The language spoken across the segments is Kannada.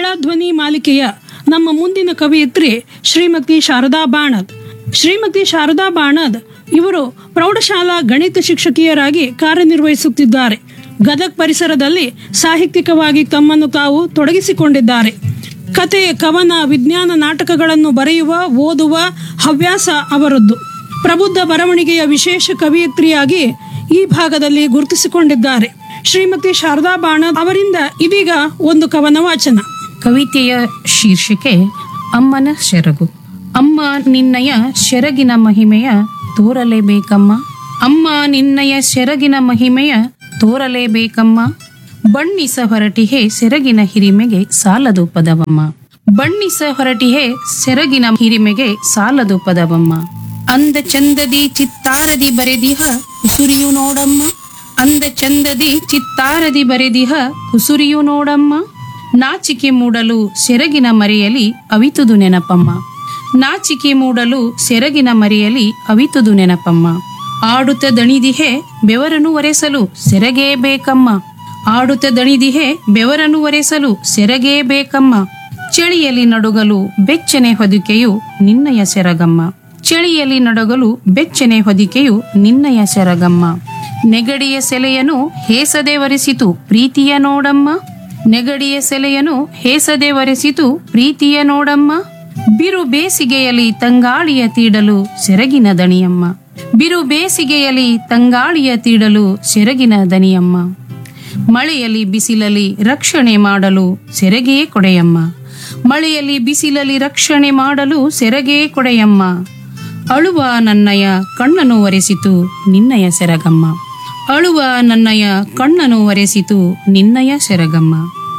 ಪ್ರಜಾಧ್ವನಿ ಮಾಲಿಕೆಯ ನಮ್ಮ ಮುಂದಿನ ಕವಯಿತ್ರಿ ಶ್ರೀಮತಿ ಶಾರದಾ ಬಾಣದ್ ಶ್ರೀಮತಿ ಶಾರದಾ ಬಾಣದ್ ಇವರು ಪ್ರೌಢಶಾಲಾ ಗಣಿತ ಶಿಕ್ಷಕಿಯರಾಗಿ ಕಾರ್ಯನಿರ್ವಹಿಸುತ್ತಿದ್ದಾರೆ ಗದಗ್ ಪರಿಸರದಲ್ಲಿ ಸಾಹಿತ್ಯಿಕವಾಗಿ ತಮ್ಮನ್ನು ತಾವು ತೊಡಗಿಸಿಕೊಂಡಿದ್ದಾರೆ ಕತೆ ಕವನ ವಿಜ್ಞಾನ ನಾಟಕಗಳನ್ನು ಬರೆಯುವ ಓದುವ ಹವ್ಯಾಸ ಅವರದ್ದು ಪ್ರಬುದ್ಧ ಬರವಣಿಗೆಯ ವಿಶೇಷ ಕವಿಯತ್ರಿಯಾಗಿ ಈ ಭಾಗದಲ್ಲಿ ಗುರುತಿಸಿಕೊಂಡಿದ್ದಾರೆ ಶ್ರೀಮತಿ ಶಾರದಾ ಬಾಣ ಅವರಿಂದ ಇದೀಗ ಒಂದು ಕವನ ವಾಚನ ಕವಿತೆಯ ಶೀರ್ಷಿಕೆ ಅಮ್ಮನ ಸೆರಗು ಅಮ್ಮ ನಿನ್ನಯ ಸೆರಗಿನ ಮಹಿಮೆಯ ತೋರಲೇಬೇಕಮ್ಮ ಅಮ್ಮ ನಿನ್ನಯ ಸೆರಗಿನ ಮಹಿಮೆಯ ತೋರಲೇಬೇಕಮ್ಮ ಬಣ್ಣಿಸ ಹೊರಟಿಹೆ ಸೆರಗಿನ ಹಿರಿಮೆಗೆ ಸಾಲದು ಪದವಮ್ಮ ಬಣ್ಣಿಸ ಹೊರಟಿಹೆ ಸೆರಗಿನ ಹಿರಿಮೆಗೆ ಸಾಲದು ಪದವಮ್ಮ ಅಂದ ಚಂದದಿ ಚಿತ್ತಾರದಿ ಬರೆದಿಹ ಕುಸುರಿಯು ನೋಡಮ್ಮ ಅಂದ ಚಂದದಿ ಚಿತ್ತಾರದಿ ಬರೆದಿಹ ಕುಸುರಿಯು ನೋಡಮ್ಮ ನಾಚಿಕೆ ಮೂಡಲು ಸೆರಗಿನ ಮರೆಯಲಿ ಅವಿತುದು ನೆನಪಮ್ಮ ನಾಚಿಕೆ ಮೂಡಲು ಸೆರಗಿನ ಮರೆಯಲಿ ಅವಿತುದು ನೆನಪಮ್ಮ ಆಡುತ್ತ ದಣಿದಿಹೆ ಬೆವರನು ಒರೆಸಲು ಸೆರಗೇ ಬೇಕಮ್ಮ ಆಡುತ್ತ ದಣಿದಿಹೆ ಬೆವರನು ಒರೆಸಲು ಸೆರಗೇ ಬೇಕಮ್ಮ ಚಳಿಯಲ್ಲಿ ನಡುಗಲು ಬೆಚ್ಚನೆ ಹೊದಿಕೆಯು ನಿನ್ನಯ ಸೆರಗಮ್ಮ ಚಳಿಯಲ್ಲಿ ನಡುಗಲು ಬೆಚ್ಚನೆ ಹೊದಿಕೆಯು ನಿನ್ನಯ ಸೆರಗಮ್ಮ ನೆಗಡಿಯ ಸೆಲೆಯನು ಹೇಸದೆ ಒರೆಸಿತು ಪ್ರೀತಿಯ ನೋಡಮ್ಮ ನೆಗಡಿಯ ಸೆಲೆಯನು ಹೇಸದೆ ಒರೆಸಿತು ಪ್ರೀತಿಯ ನೋಡಮ್ಮ ಬಿರು ಬೇಸಿಗೆಯಲ್ಲಿ ತಂಗಾಳಿಯ ತೀಡಲು ಸೆರಗಿನ ದಣಿಯಮ್ಮ ಬಿರು ಬೇಸಿಗೆಯಲ್ಲಿ ತಂಗಾಳಿಯ ತೀಡಲು ಸೆರಗಿನ ದನಿಯಮ್ಮ ಮಳೆಯಲ್ಲಿ ಬಿಸಿಲಲ್ಲಿ ರಕ್ಷಣೆ ಮಾಡಲು ಸೆರಗೇ ಕೊಡೆಯಮ್ಮ ಮಳೆಯಲ್ಲಿ ಬಿಸಿಲಲ್ಲಿ ರಕ್ಷಣೆ ಮಾಡಲು ಸೆರಗೇ ಕೊಡೆಯಮ್ಮ ಅಳುವ ನನ್ನಯ ಕಣ್ಣನು ಒರೆಸಿತು ನಿನ್ನಯ ಸೆರಗಮ್ಮ ಅಳುವ ನನ್ನಯ ಕಣ್ಣನು ಒರೆಸಿತು ನಿನ್ನಯ ಸೆರಗಮ್ಮ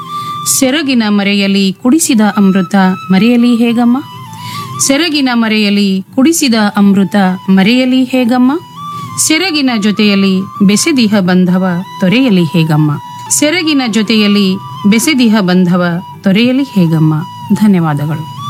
ಸೆರಗಿನ ಮರೆಯಲಿ ಕುಡಿಸಿದ ಅಮೃತ ಮರೆಯಲಿ ಹೇಗಮ್ಮ ಸೆರಗಿನ ಮರೆಯಲಿ ಕುಡಿಸಿದ ಅಮೃತ ಮರೆಯಲಿ ಹೇಗಮ್ಮ ಸೆರಗಿನ ಜೊತೆಯಲ್ಲಿ ಬೆಸೆದಿಹ ಬಂಧವ ತೊರೆಯಲಿ ಹೇಗಮ್ಮ ಸೆರಗಿನ ಜೊತೆಯಲ್ಲಿ ಬೆಸೆದಿಹ ಬಂಧವ ತೊರೆಯಲಿ ಹೇಗಮ್ಮ ಧನ್ಯವಾದಗಳು